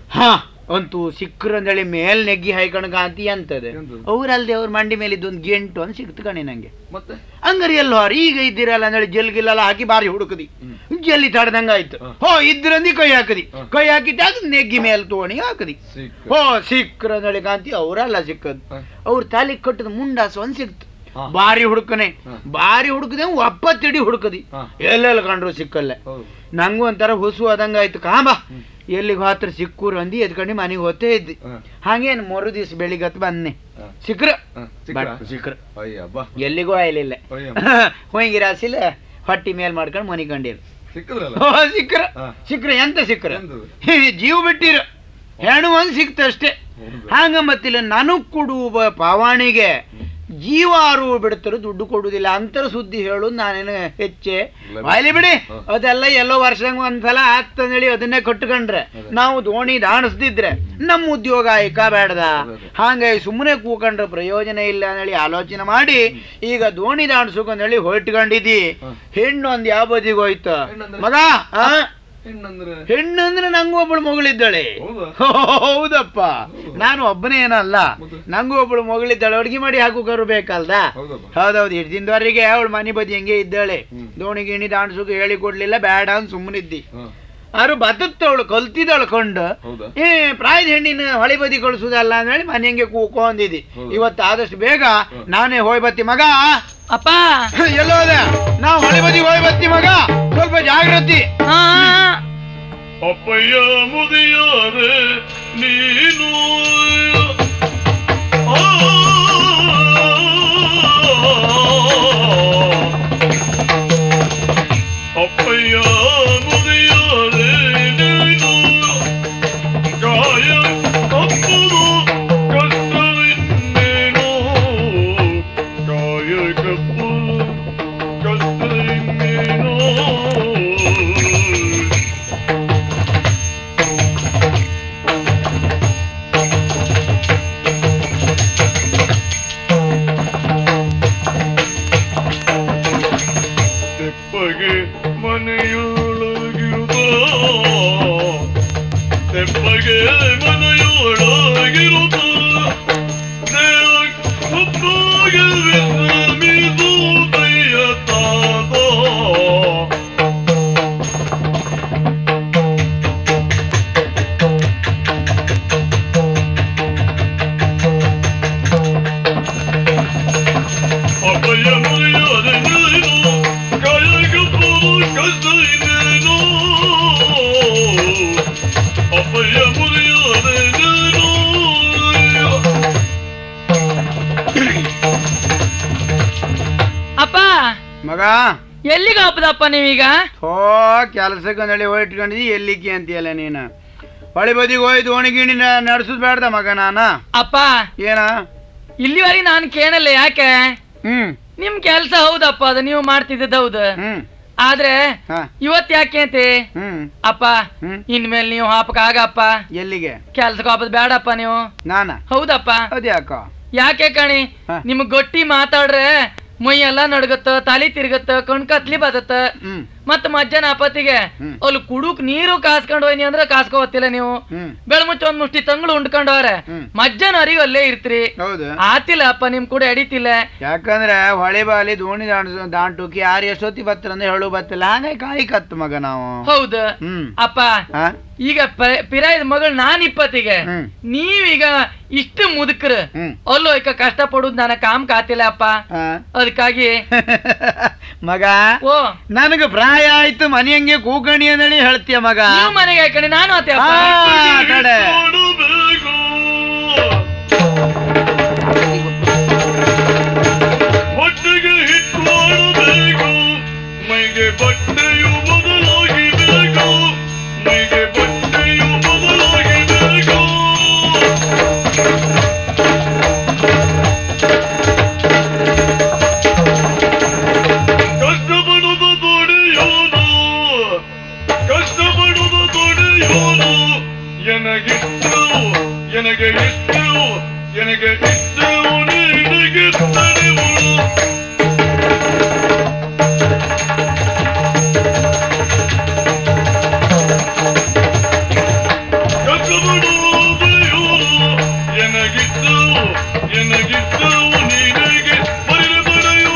ಹಾ ಅಂತೂ ಸಿಕ್ಕ್ರಂದೇಳಿ ಮೇಲ್ ನೆಗ್ಗಿ ಹಾಯ್ಕಣಕ ಅಂತಿ ಅಂತದೆ ಎಂತದು? ಅವ್ರಲ್ದೆ ಅವ್ರ ಮಂಡಿ ಮೇಲೆ ಇದ್ದೊಂದು ಗೆಂಟು ಅಂತ ಸಿಕ್ತು ಕಣೆ ನಂಗೆ ಮತ್ತೆ ಹಂಗಾರೆ ಎಲ್ಲೋ ಈಗ ಇದ್ದೀರಲ್ಲ ಅಂದೇಳಿ ಜೆಲ್ ಗಿಲ್ಲೆಲ್ಲ ಹಾಕಿ ಬಾರಿ ಹುಡುಕದಿ ಹ್ಮ್. ಜಲ್ಲಿ ತಡ್ದಂಗ ಆಯ್ತು ಹ. ಹೋ ಇದ್ರಂದಿ ಕೈ ಹಾಕದಿ ಹ. ಕೈ ಹಾಕಿದ್ದಾಗ ನೆಗ್ಗಿ ಮೇಲೆ ತೋಣಿ ಹಾಕದಿ ಸಿಕ್ಕ ಹೋ ಸಿಕ್ಕ್ರಂದೇಳಿ ಕಾಂತಿ ಅವರಲ್ಲ ಸಿಕ್ಕದ್ ಹ. ಅವ್ರ ತಾಲಿ ಕಟ್ಟದ ಮುಂಡಾಸು ಒಂದ್ ಸಿಕ್ತು ಹ. ಬಾರಿ ಹುಡುಕನೆ ಹ. ಬಾರಿ ಹುಡುಕದೆ ಒಪ್ಪತ್ತಿಡಿ ಹುಡುಕದಿ ಹ. ಎಲ್ಲೆಲ್ಲ ಕಂಡ್ರು ಸಿಕ್ಕಲ್ಲೇ ಹೌದು ನಂಗೂ ಒಂಥರ ಹುಸು ಆದಂಗ ಆಯ್ತು ಕಾಂಬ ಹ್ಮ್. ಎಲ್ಲಿಗೆ ಹತ್ರ ಸಿಕ್ಕೂರು ಅಂದಿ ಎದ್ಕೊಂಡು ಮನೆಗೆ ಹೋಗ್ತೇ ಇದ್ದಿ ಹ. ಹಾಗೇನು ಮರು ದಿವಸ ಬೆಳಿಗ್ಗೆ ಹತ್ತು ಬಂದೆ ಹ. ಸಿಕ್ಕ್ರ ಹ. ಸಿಕ್ರಾ? ಬಟ್ ಸಿಕ್ಕ್ರ ಅಯ್ಯ ಬಾ ಎಲ್ಲಿಗೂ ಆಯ್ಲಿಲ್ಲ ಅಯ್ಯ ಹೋಗಿ ರಾಸಿಲ್ಲ ಹೊಟ್ಟಿ ಮೇಲ್ ಮಾಡ್ಕೊಂಡು ಮನಿಕೊಂಡಿರು ಸಿಕ್ಕದ್ರಲ್ಲ ಓ, ಸಿಕ್ಕ್ರ ಹ. ಸಿಕ್ಕ್ರ ಎಂತ ಸಿಕ್ಕ್ರ ಎಂತದು? ಜೀವ ಬಿಟ್ಟಿರು ಹೆಣ್ಣು ಒಂದ್ ಸಿಕ್ತ ಅಷ್ಟೇ ಹೌದು. ಹಾಂಗ ಮತ್ತಿಲ್ಲ ನನಗ್ ಕೊಡುವ ಪಾವಾಣಿಗೆ ಜೀವಾರು ಬಿಡ್ತಾರೆ ದುಡ್ಡು ಕೊಡುವುದಿಲ್ಲ ಅಂತರ ಸುದ್ದಿ ಹೇಳು ನಾನೇನು ಹೆಚ್ಚೆ ಇಲ್ಲ. ಬಾಯ್ಲಿ ಬಿಡಿ ಹ. ಅದೆಲ್ಲ ಎಲ್ಲೋ ವರ್ಷಂಗ್ ಒಂದ್ಸಲ ಆಗ್ತಂದೇಳಿ ಅದನ್ನೇ ಕಟ್ಕೊಂಡ್ರೆ ಅದೇ. ನಾವು ದೋಣಿ ದಾಣಿಸ್ದಿದ್ರೆ ನಮ್ಮ ಉದ್ಯೋಗ ಆಯ್ಕ ಬೇಡದ ಅದೇ, ಅದೇ. ಹಾಗಾಗಿ ಸುಮ್ಮನೆ ಕೂಕೊಂಡ್ರೆ ಪ್ರಯೋಜನ ಇಲ್ಲ ಅಂದೇಳಿ ಆಲೋಚನೆ ಮಾಡಿ ಈಗ ದೋಣಿ ದಾಣಿಸೋಕೆ ಅಂದೇಳಿ ಹೊರಟ್ಕೊಂಡಿದ್ದಿ ಹ. ಹೆಣ್ಣು ಒಂದ್ ಯಾವ ಬದಿಗೆ ಹೋಯ್ತು ಹೆಣ್ಣಂದ್ರೆ? ಮಗ ಆ? ಹೆಣ್ಣಂದ್ರೆ ಹೆಣ್ಣು ಅಂದ್ರೆ ನಂಗೂ ಒಬ್ಬಳು ಮಗಳಿದ್ದಾಳೆ ಹೌದಾ ಹೌದಪ್ಪ ಹೌದು. ನಾನು ಒಬ್ಬನೇ ಏನಲ್ಲ ಮತ್ತೆ? ನಂಗೂ ಒಬ್ಳು ಮಗಳಿದ್ದಾಳೆ ಅಡ್ಗೆ ಮಾಡಿ ಹಾಕೋಕರು ಬೇಕಲ್ದ ಹೌದಪ್ಪ ಹೌದೌದು ಇಷ್ಟು ದಿನದವರೆಗೆ ಅವಳು ಮನೆ ಬದಿ ಹೆಂಗೆ ಇದ್ದಾಳೆ ಹ್ಮ್. ದೋಣಿ ಗಿಣಿ ದಾಣಿಸೋಕೆ ಹೇಳಿ ಕೊಡ್ಲಿಲ್ಲ ಬೇಡ ಅಂತ ಸುಮ್ಮನಿದ್ದಿ ಹ. ಆರು ಬದುತ್ತವಳು ಕಲ್ತಿದ್ದವಳು ಕೊಂಡು ಹೌದಾ ಏ ಪ್ರಾಯದ ಹೆಣ್ಣಿನ ಹೊಳಿ ಬದಿ ಕಳಿಸುದಲ್ಲ ಅಂದೇಳಿ ಮನೆ ಹೆಂಗೆ ಕೂಕೊಂಡಿದ್ದಿ ಹೌದು. ಇವತ್ತು ಆದಷ್ಟು ಬೇಗ ಹ್ಮ್. ನಾನೇ ಹೋಯ್ ಬತ್ತಿ ಮಗ ಅಪ್ಪ ಎಲ್ಲೋದ ನಾವು ಹೊಳಿ ಬದಿ ಹೋಯ್ ಬತ್ತಿ ಮಗ ಸ್ವಲ್ಪ ಜಾಗೃತಿ ಹಾ ಅಪ್ಪಯ್ಯ ಮುದಿಯಾದೆ ನೀನು ಆ. ಅಪ್ಪಯ್ಯ ಮುದಿಯಾದೆ ನೀನು ಕಾಯ ಕಪ್ಪದು ಕಷ್ಟವಿನ್ನೇನು ಕಾಯ ಕಪ್ಪದು ಕಷ್ಟವಿನ್ನೇನು ತೆಪ್ಪಗೆ ಮನೆಯೊಳಗಿರುತ್ತ ತೆಪ್ಪಗೆ ಮನೆಯೊಳಗಿರುತ್ತ ದೇವ ಉಪ್ಪಾಗೆ ವಿಶ್ರಮಿಸು ದಯ್ಯತಾದ ಅಪ್ಪಯ್ಯ ಮರೆಯಾದೆ ನೀನು ಕಾಯಕಪ್ಪದು ಕಷ್ಟ ಇನ್ನೇನು ಅಪ್ಪಯ್ಯ ಮುರಿಯಾದೆ ನೀನು ಅಪ್ಪ ಮಗ ಎಲ್ಲಿಗೆ ಹಬ್ಬದಪ್ಪ ನೀವೀಗ ಓ ಕೆಲಸಕ್ಕೆ ಅಂದೇಳಿ ಹೊರಟ್ಕೊಂಡಿದ್ದಿ ಎಲ್ಲಿಕ್ಕೆ ಅಂತೀಯಲ್ಲ ನೀನು ಹೊಳಿ ಬದಿಗೆ ಹೋಯ್ ದೋಣಿ ಗಿಣಿ ನಡೆಸುದ್ ಬೇಡ್ದ ಮಗ ನಾನ ಅಪ್ಪ ಏನ ಇಲ್ಲಿವರೆಗೆ ನಾನು ಕೇಳಲ್ಲ ಯಾಕೆ ಹ್ಮ್ ನಿಮ್ ಕೆಲ್ಸ ಹೌದಪ್ಪ ಅದು ನೀವು ಮಾಡ್ತಿದ್ದದ್ದು ಹೌದು ಹ್ಮ್ ಆದ್ರೆ ಹಾ ಇವತ್ ಯಾಕೆ ಅಂತೆ ಹ್ಮ್ ಅಪ್ಪ ಹ್ಮ್ ಇನ್ಮೇಲೆ ನೀವು ಹಾಪಕ್ ಆಗಪ್ಪ ಎಲ್ಲಿಗೆ ಕೆಲ್ಸಕ್ಕೆ ಹಾಪದ್ ಬೇಡಪ್ಪ ನೀವು ನಾನ ಹೌದಪ್ಪ ಅದ್ಯಾಕ ಯಾಕೆ ಕಣಿ ಹಾ. ನಿಮ್ಗ್ ಗೊಟ್ಟಿ ಮಾತಾಡ್ರೆ ಮೈ ಎಲ್ಲ ನಡ್ಗತ್ತ ತಲಿ ತಿರ್ಗತ್ತ ಕಣ್ ಕತ್ಲಿ ಬದತ್ತ ಹ್ಮ್ ಮತ್ ಮಧ್ಯಾಹ್ನ ಅಪತಿಗೆ ಹ್ಮ್. ಅಲ್ಲಿ ಕುಡುಕ್ ನೀರು ಕಾಸ್ಕೊಂಡ್ ಹೋಯ್ನಿ ಅಂದ್ರೆ ಕಾಸ್ಕೋತಿಲ್ಲ ನೀವು ಹ್ಮ್ ಬೆಳಮುಚ್ಚ ಒಂದ್ ಮುಷ್ಟಿ ತಂಗಳು ಉಂಡ್ಕೊಂಡವ್ರೆ ಹ್ಮ್. ಮಧ್ಯಾಹ್ನ ಅರಿವು ಅಲ್ಲೇ ಇರ್ತೀರಿ ಹೌದು ಆತಿಲ್ಲ ಅಪ್ಪ ನಿಮ್ ಕೂಡ ಎಡಿತಿಲ್ಲ ಯಾಕಂದ್ರೆ ಹೊಳೆ ಬಾಲಿ ದೋಣಿ ದಾಂಡ್ ದಾಂಟುಕಿ ಯಾರು ಎಷ್ಟೊತ್ತಿ ಬತ್ತರ ಅಂದ್ರೆ ಹೇಳು ಬತ್ತಿಲ್ಲ ಹಾಗಾಗಿ ಕಾಯಿ ಕತ್ತು ಮಗ ನಾವು ಹೌದು ಹ್ಮ್ ಅಪ್ಪ ಹಾ ಈಗ ಪ- ಪಿರಾಯದ ಮಗಳು ನಾನ್ ಇಪ್ಪತ್ತಿಗೆ ಹ್ಮ್. ನೀವೀಗ ಇಷ್ಟು ಮುದುಕ್ರ ಹ್ಮ್ ಅಲ್ಲೋ ಈಗ ಕಷ್ಟ ಪಡುದ್ ನನ್ನ ಕಾಮ್ ಕಾತಿಲ್ಲ ಅಪ್ಪ ಹಾ. ಅದಕ್ಕಾಗಿ ಮಗ ಓ ನನಗ ಪ್ರಾಯ ಆಯ್ತು ಮನೆ ಹಂಗೆ ಕೂಕಣಿ ಅಂದೇಳಿ ಹೇಳ್ತೀಯ ಮಗ ನೀವು ಮನೆಗೆ ಹಾಕಣಿ ನಾನು ಆತೆ ಅಪ್ಪ ಆ, ಕಡೆ ನೋಡಬೇಕು ಹೊಟ್ಟೆಗೆ ಹಿಟ್ಟು ಮಾಡಬೇಕು ಮೈಗೆ ಬಟ್ಟೆಯು ಬದಲಾಗಿಬೇಕು ಮೈಗೆ ಬಟ್ಟೆಯು ಬದಲಾಗಿಬೇಕು ಕಷ್ಟಪಡುದ ದುಡಿಯೋದು ಕಷ್ಟಪಡುದ ದುಡಿಯೋದು ಎನಗಿತ್ತು ಎನಗೆ ಇತ್ತು ಎನಗೆ ಇತ್ತು ನಿನಗಿತ್ತನೆ ಉಳು ಕಷ್ಟಪಡುದ ಕೊಡುವುದೆಯೋ ಎನಗಿದ್ದು ಎನಗಿದ್ದು ನಿನಗೆ ಬರೆದೊಡೆಯೋ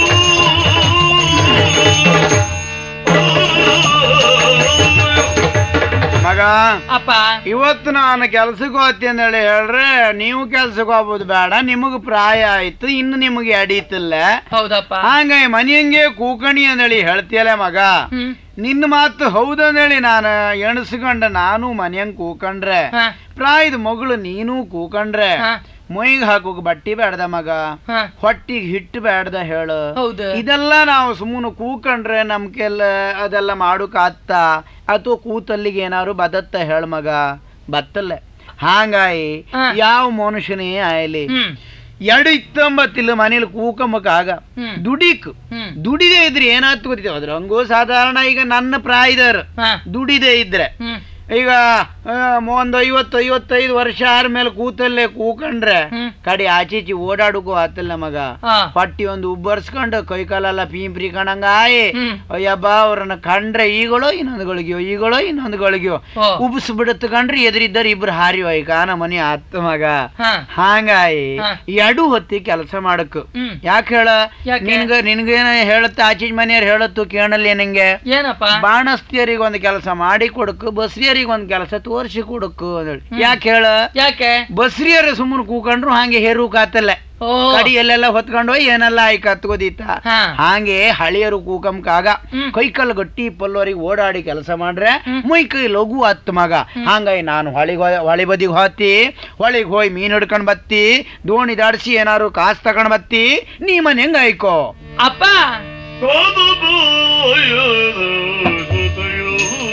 ಮಗ ಅಪ್ಪ ಇವತ್ತು ನಾನು ಕೆಲ್ಸಕ್ಕೆ ಹೋಗ್ತೀನಿ ಅಂದೇಳಿ ಹೇಳ್ರೆ ನೀವು ಕೆಲ್ಸಕ್ಕೆ ಹೋಗ್ಬೋದು ಬೇಡ ನಿಮಗೆ ಪ್ರಾಯ ಆಯ್ತು ಇನ್ನು ನಿಮಗೆ ಅಡೀತಿಲ್ಲ ಹೌದಪ್ಪ ಹಂಗಾಗಿ ಮನೆಯಂಗೆ ಕೂಕಣಿ ಅಂದೇಳಿ ಹೇಳ್ತೀಯಲ್ಲ ಮಗ ಹ್ಮ್ ನಿನ್ನ ಮಾತು ಹೌದಂದೇಳಿ ನಾನು ಎಣಸ್ಕೊಂಡ ನಾನು ಮನೆಯಂಗ್ ಕೂಕಂಡ್ರೆ ಹ, ಪ್ರಾಯದ ಮಗಳು ನೀನು ಕೂಕಂಡ್ರೆ ಹ, ಮೈಗೆ ಹಾಕೋಕ್ ಬಟ್ಟಿ ಬೇಡ್ದ ಮಗ ಹ. ಹೊಟ್ಟಿಗೆ ಹಿಟ್ಟು ಬೇಡ್ದ ಹೇಳು ಹೌದು ಇದೆಲ್ಲ ನಾವು ಸುಮ್ಮನೆ ಕೂಕಂಡ್ರೆ ನಮ್ಗೆಲ್ಲ ಅದೆಲ್ಲ ಮಾಡೋಕಾತ್ತ ಅಥವಾ ಕೂತಲ್ಲಿಗೆ ಏನಾದ್ರು ಬದತ್ತ ಹೇಳ ಮಗ ಬತ್ತಲ್ಲ ಹಾಂಗಾಗಿ ಹಾ. ಯಾವ ಮನುಷ್ಯನೇ ಆಯ್ಲಿ ಹ್ಮ್ ಎರಡು ಇತ್ತೊಂಬತ್ತಿಲ್ಲ ಮನೇಲಿ ಕೂಕಂಬಕ್ಕಾಗ ಹ್ಮ್ ದುಡಿಕ್ ಹ್ಮ್ ದುಡಿದೇ ಇದ್ರೆ ಏನಾಯ್ತು ಗೊತ್ತಿತ್ತು ಅದ್ರ ಹಂಗೂ ಸಾಧಾರಣ ಈಗ ನನ್ನ ಪ್ರಾಯದವ್ರು ಹ, ದುಡಿದೇ ಇದ್ರೆ ಹ್ಮ್ ಈಗ ಆ, ಒಂದು ಐವತ್ತು ಐವತ್ತೈದು ವರ್ಷ ಆದ್ಮೇಲೆ ಕೂತಲ್ಲೇ ಕೂಕಂಡ್ರೆ ಹ್ಮ್ ಕಡೆ ಆಚೀಚಿ ಓಡಾಡಕ್ಕೂ ಆತಿಲ್ಲ ಮಗ ಹ, ಪಟ್ಟಿ ಒಂದು ಉಬ್ಬರ್ಸ್ಕೊಂಡು ಕೈ ಕಾಲೆಲ್ಲ ಪೀಂಪ್ರಿ ಕಣಂಗ ಆಯಿ ಹ್ಮ್ ಅಯ್ಯಬ್ಬ ಅವ್ರನ್ನ ಕಂಡ್ರೆ ಈಗಳೋ ಇನ್ನೊಂದು ಗಳಿಗ್ಯೋ ಈಗಳೋ ಇನ್ನೊಂದು ಗಳಿಗ್ಯೋ ಓ, ಉಬ್ಸ್ ಬಿಡುತ್ತ ಕಂಡ್ರೆ ಎದುರಿದ್ದಾರೆ ಇಬ್ರು ಹಾರಿ ಹೋಯ್ಕ ನಮ್ಮ ಮನೆ ಆತ್ತ ಮಗ ಹ, ಹಾಂಗಾಯಿ ಹಾ. ಎಡು ಹೊತ್ತಿ ಕೆಲಸ ಮಾಡಕ್ ಹ್ಮ್ ಯಾಕೆ ಹೇಳ ಯಾಕೆ? ನಿನ್ಗ ನಿನ್ಗೇನ ಹೇಳುತ್ತ ಆಚೀಚ್ ಮನೆಯವ್ರು ಹೇಳತ್ತು ಕೇಳಲ್ಲಿ ನಿಂಗೆ ಏನಪ್ಪ ಬಾಣಸ್ತಿಯರಿಗೆ ಒಂದು ಕೆಲಸ ಮಾಡಿ ಕೊಡಕು ಬಸ್ರಿಯರಿಗೆ ಒಂದು ಕೆಲಸ ತೋರಿಸಿ ಕೊಡಕು ಅಂದೇಳಿ ಯಾಕೆ ಹೇಳ ಯಾಕೆ ಬಸ್ರಿಯರು ಸುಮ್ಮನೆ ಕೂಕೊಂಡ್ರು ಹಾಗೆ ಹೇರು ಕಾತಲ್ಲ ಓ ಕಡಿ ಎಲ್ಲೆಲ್ಲ ಹೊತ್ಕೊಂಡು ಹೋಗಿ ಏನೆಲ್ಲ ಆಯ್ ಕತ್ಕೋದಿತ್ತ ಹಾ ಹಾಗೆ ಹಳಿಯರು ಕೂಕಂಕಾಗ ಹ್ಮ್. ಕೈಕಲ್ ಗಟ್ಟಿ ಪಲ್ಲೋರಿಗೆ ಓಡಾಡಿ ಕೆಲಸ ಮಾಡ್ರೆ ಹ್ಮ್. ಮೈ ಕೈ ಲಘು ಹತ್ತು ಮಗ ಹಂಗಾಗಿ ನಾನು ಹೊಳಿಗೆ ಹೊಳಿ ಬದಿಗೆ ಹೋತಿ ಹೊಳಿಗೆ ಹೋಗಿ ಮೀನ್ ಹಿಡ್ಕೊಂಡ್ ಬತ್ತಿ ದೋಣಿ ದಾಡ್ಸಿ ಏನಾರು ಕಾಸು ತಗೊಂಡ್ ಬತ್ತಿ ನೀ ಮನೆ ಹೆಂಗ ಆಯ್ಕೋ ಅಪ್ಪ ಕಾದ ಬಾಯದ ಜೊತೆಯೋ.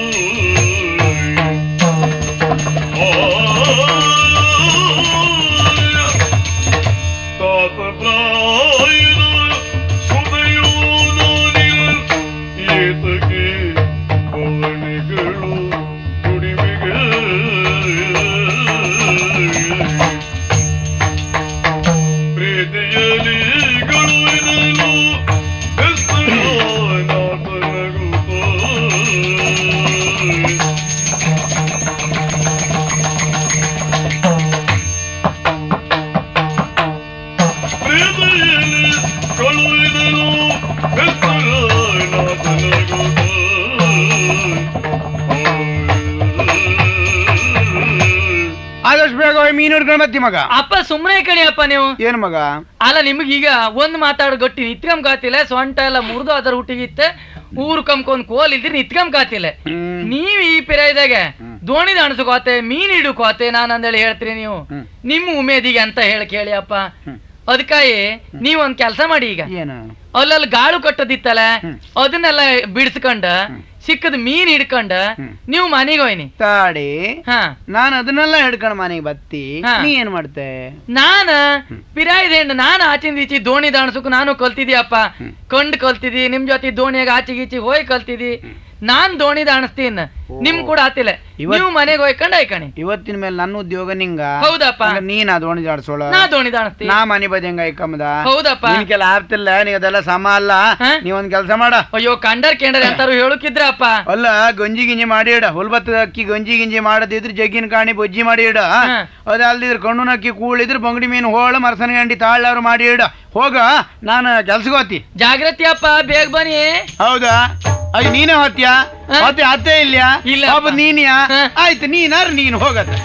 ತಾತ ಪ್ರಾಯದ ಸುದೆಯೋ ನಾನಿಲ್ ಏತಕ್ಕೆ ಪವನಿಗಳು ದುಡಿಮೆಗೆ ಪ್ರೀತಿಯಲ್ಲಿ ಗಳುವಿನನು ಪ್ರೀತಿಯಲ್ಲಿ ಗಳುವಿನನು ಆದಷ್ಟು ಬೇಗ ಹೋಗಿ ಮೀನ್ ಹಿಡ್ಕೊಂಡ್ ಬತ್ತಿ ಮಗ ಅಪ್ಪ ಸುಮ್ನೆ ಕಣಿಯಪ್ಪ ನೀವು ಏನ್ ಮಗ ಅಲ್ಲ ನಿಮಗೀಗ ಒಂದ್ ಮಾತಾಡೋ ಗಟ್ಟಿ ನಿತ್ಕಂ ಕಾತಿಲ್ಲ ಸೊಂಟ ಎಲ್ಲ ಮುರಿದು ಅದರ ಹುಟ್ಟಿಗಿತ್ತೆ ಊರು ಕಮ್ಕೊಂಡ್ ಕೋಲ್ ಇಲ್ದಿರಿ ನಿತ್ಕಂ ಕಾತಿಲ್ಲ ಹ್ಮ್. ನೀವ್ ಈ ಪಿರಾಯ್ದಾಗ ದೋಣಿ ದಾಣಿಸ್ಕೋತೆ ಮೀನ್ ಹಿಡುಕೋತೆ ನಾನು ಅಂದೇಳಿ ಹೇಳ್ತೀರಿ ನೀವು ಹ್ಮ್. ನಿಮ್ಮ ಉಮೇದಿಗೆ ಅಂತ ಹೇಳಿ ಕೇಳಿ ಅಪ್ಪ ಹ್ಮ್. ಅದಕ್ಕಾಗಿ ನೀವ್ ಒಂದ್ ಕೆಲಸ ಮಾಡಿ ಈಗ ಏನು ಅಲ್ಲಲ್ಲಿ ಗಾಳು ಕಟ್ಟದಿತ್ತಲ್ಲ ಹ್ಮ್. ಅದನ್ನೆಲ್ಲ ಬಿಡಿಸ್ಕೊಂಡ ಸಿಕ್ಕದ ಮೀನ್ ಹಿಡ್ಕೊಂಡ ಹ್ಮ್. ನೀವು ಮನೆಗೆ ಹೋಯ್ನಿ ತಾಡಿ ಹಾ ನಾನು ಅದನ್ನೆಲ್ಲ ಹಿಡ್ಕೊಂಡ್ ಮನೆಗೆ ಬತ್ತಿ ಹಾ. ನೀ ಏನ್ ಮಾಡ್ತೆ ನಾನ ಪಿರಾಯಿದ ಹೆಣ್ಣು ನಾನು ಆಚಿಂದ ಈಚಿ ದೋಣಿ ದಾಣಸಕ್ಕೂ ನಾನು ಕಲ್ತಿದ್ಯಪ್ಪ ಕಂಡು ಕಲ್ತಿದಿ ನಿಮ್ ಜೊತೆ ದೋಣಿಯಾಗ ಆಚೆಗೆ ಈಚೆ ಹೋಗಿ ಕಲ್ತಿದಿ ನಾನ್ ದೋಣಿ ದಾಣಿಸ್ತೀನ್ ನಿಮ್ ಕೂಡ ಆತಿಲ್ಲ ಇವತ್- ನೀವು ಮನೆಗೆ ಹೋಯ್ಕೊಂಡು ಆಯ್ಕಣಿ ಇವತ್ತಿನ ಮೇಲೆ ನನ್ನ ಉದ್ಯೋಗ ನಿಂಗ ಹೌದಪ್ಪ ಹಂಗ ನೀನ್ ಅದೋಣಿ ಜಾಡ್ಸೋಳ ನಾ ದೋಣಿ ದಾಣಿಸ್ತೀನಿ ನಾ ಮನೆ ಬದಿ ಹೆಂಗ ಐಕಮ್ಮದ ಹೌದಪ್ಪ ನಿನ್ಕೆಲ್ಲ ಆಗ್ತಿಲ್ಲ ನೀ ಅದೆಲ್ಲ ಸಮ ಅಲ್ಲ ಹಾ? ನೀ ಒಂದ್ ಕೆಲಸ ಮಾಡ ಅಯ್ಯೋ ಕಂಡರ್ ಕೇಂಡರ್ ಅಂತಾರು ಹೇಳುಕಿದ್ರಪ್ಪ ಅಲ್ಲ ಗಂಜಿ ಗಿಂಜಿ ಮಾಡಿ ಇಡ ಹುಲ್ಬತ್ತದ ಅಕ್ಕಿ ಗಂಜಿ ಗಿಂಜಿ ಮಾಡದಿದ್ರೆ ಜಗ್ಗಿನ ಕಾಣಿ ಬಜ್ಜಿ ಮಾಡಿ ಇಡ ಹಾ. ಅದಲ್ದಿದ್ರೆ ಕಣ್ಣುನ ಅಕ್ಕಿ ಕೂಳಿದ್ರೆ ಬಂಗಡಿ ಮೀನು ಹೋಳ ಮರಸನ ಗಂಡಿ ತಾಳ್ಳಾರು ಮಾಡಿ ಇಡ ಹೋಗ ನಾನು ಕೆಲ್ಸಕ್ಕೆ ಹೋತಿ ಜಾಗ್ರತೆ ಅಪ್ಪ ಬೇಗ ಬನ್ನಿ ಹೌದಾ ಅಯ್ಯ ನೀನೇ ಹೋತ್ಯಾ ಹಾ? ಮತ್ತೆ ಅತ್ತೆ ಇಲ್ಯಾ ಇಲ್ಲ ಒಬ್ಬ ಅಪ್ಪ. ನೀನ್ಯಾ ಹಾ. ಆಯ್ತು ನೀನಾರು ನೀನು ಹೋಗತ್ತೆ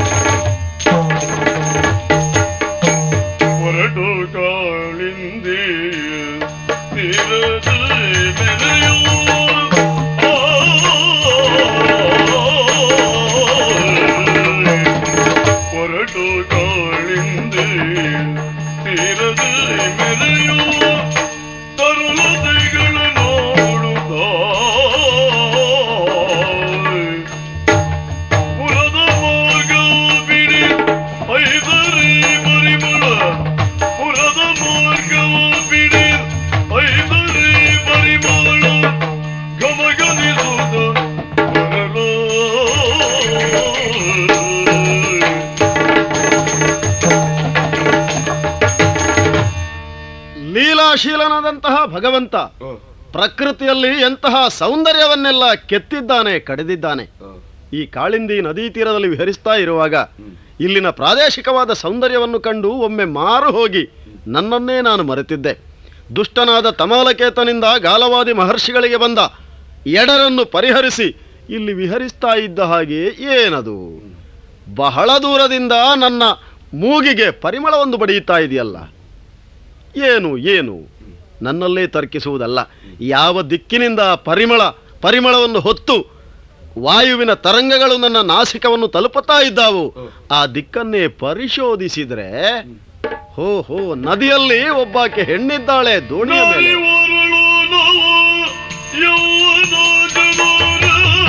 ಹೊರಟು ಕಾಳಿಂದಿ ತೀರದ ಮೆರೆಯೋ ಹೊರಟು ಕಾಳಿಂದಿ ತೀರದ ಮೆರೆಯೋ ತರುಲತೆಗಳ ನೋಡುತ್ತಾ ಪುರದ ಮಾರ್ಗ ಬಿಡಿ ಐದರಿ ಪರಿಮಳ ಪುರದ ಮಾರ್ಗವ ಬಿಡಿ ಐದರಿ ಪರಿಮಳ ಗಮಗನಿಸುತ್ತ ಬರಲು ಲೀಲಾಶೀಲನಾದಂತಹ ಭಗವಂತ ಪ್ರಕೃತಿಯಲ್ಲಿ ಎಂತಹ ಸೌಂದರ್ಯವನ್ನೆಲ್ಲ ಕೆತ್ತಿದ್ದಾನೆ ಕಡಿದಿದ್ದಾನೆ ಈ ಕಾಳಿಂದಿ ನದಿ ತೀರದಲ್ಲಿ ವಿಹರಿಸ್ತಾ ಇರುವಾಗ ಇಲ್ಲಿನ ಪ್ರಾದೇಶಿಕವಾದ ಸೌಂದರ್ಯವನ್ನು ಕಂಡು ಒಮ್ಮೆ ಮಾರು ಹೋಗಿ ನನ್ನನ್ನೇ ನಾನು ಮರೆತಿದ್ದೆ ದುಷ್ಟನಾದ ತಮಾಲಕೇತನಿಂದ ಗಾಲವಾದಿ ಮಹರ್ಷಿಗಳಿಗೆ ಬಂದ ಎಡರನ್ನು ಪರಿಹರಿಸಿ ಇಲ್ಲಿ ವಿಹರಿಸ್ತಾ ಇದ್ದ ಹಾಗೆ ಏನದು ಬಹಳ ದೂರದಿಂದ ನನ್ನ ಮೂಗಿಗೆ ಪರಿಮಳವೊಂದು ಬಡಿಯುತ್ತಾ ಇದೆಯಲ್ಲ ಏನು ಏನು ನನ್ನಲ್ಲೇ ತರ್ಕಿಸುವುದಲ್ಲ ಯಾವ ದಿಕ್ಕಿನಿಂದ ಆ ಪರಿಮಳ ಪರಿಮಳವನ್ನು ಹೊತ್ತು ವಾಯುವಿನ ತರಂಗಗಳು ನನ್ನ ನಾಸಿಕವನ್ನು ತಲುಪುತ್ತಾ ಇದ್ದಾವು ಆ ದಿಕ್ಕನ್ನೇ ಪರಿಶೋಧಿಸಿದ್ರೆ ಹೋ ಹೋ ನದಿಯಲ್ಲಿ ಒಬ್ಬಾಕೆ ಹೆಣ್ಣಿದ್ದಾಳೆ ದೋಣಿಯ ಮೇಲೆ ನಾರಿವರಳು ನವ ಯೌವನ ಜನರ.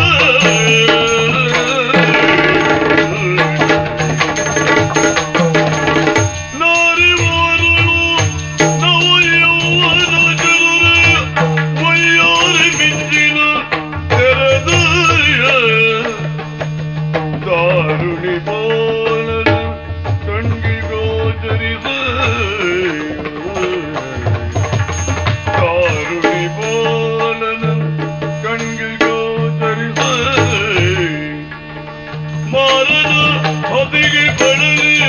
ನಾರಿವರಳು ನವ ಯೌವನ ಜನರ. ವಯ್ಯಾರಿ ಮಿಂಚಿನ ತೆರೆದಯ. ದಾರುಣಿ ಬಾಲನ ಕಣ್ಣಿಗೋಚರಿಸ ಕಾರುಣಿ ಬಾಲನ ಕಣ್ಣಿಗೋಚರಿಸ ಮಾರನ ಹೊದಿಗೆ ಬಡಲಿಯ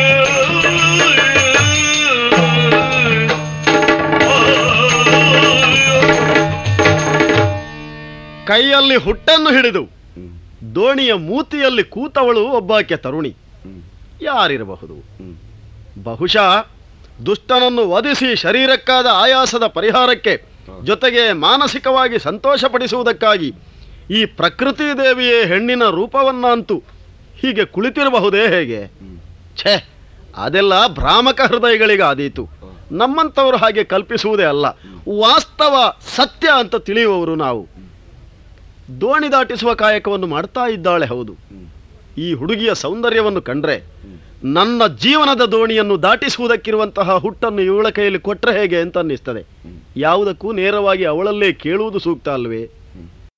ಕೈಯಲ್ಲಿ ಹುಟ್ಟನ್ನು ಹಿಡಿದು ದೋಣಿಯ ಮೂತಿಯಲ್ಲಿ ಕೂತವಳು ಒಬ್ಬಾಕೆ ತರುಣಿ ಯಾರಿರಬಹುದು ಬಹುಶಃ ದುಷ್ಟನನ್ನು ವಧಿಸಿ ಶರೀರಕ್ಕಾದ ಆಯಾಸದ ಪರಿಹಾರಕ್ಕೆ ಜೊತೆಗೆ ಮಾನಸಿಕವಾಗಿ ಸಂತೋಷಪಡಿಸುವುದಕ್ಕಾಗಿ ಈ ಪ್ರಕೃತಿ ದೇವಿಯೇ ಹೆಣ್ಣಿನ ರೂಪವನ್ನಂತೂ ಹೀಗೆ ಕುಳಿತಿರಬಹುದೇ ಹೇಗೆ ಛೇ ಅದೆಲ್ಲ ಭ್ರಾಮಕ ಹೃದಯಗಳಿಗಾದೀತು ನಮ್ಮಂಥವರು ಹಾಗೆ ಕಲ್ಪಿಸುವುದೇ ಅಲ್ಲ ವಾಸ್ತವ ಸತ್ಯ ಅಂತ ತಿಳಿಯುವವರು ನಾವು ದೋಣಿ ದಾಟಿಸುವ ಕಾಯಕವನ್ನು ಮಾಡ್ತಾ ಇದ್ದಾಳೆ ಹೌದು ಈ ಹುಡುಗಿಯ ಸೌಂದರ್ಯವನ್ನು ಕಂಡ್ರೆ ನನ್ನ ಜೀವನದ ದೋಣಿಯನ್ನು ದಾಟಿಸುವುದಕ್ಕಿರುವಂತಹ ಹುಟ್ಟನ್ನು ಇವಳ ಕೈಯಲ್ಲಿ ಕೊಟ್ಟರೆ ಹೇಗೆ ಅಂತ ಅನ್ನಿಸ್ತದೆ ಯಾವುದಕ್ಕೂ ನೇರವಾಗಿ ಅವಳಲ್ಲೇ ಕೇಳುವುದು ಸೂಕ್ತ ಅಲ್ವೇ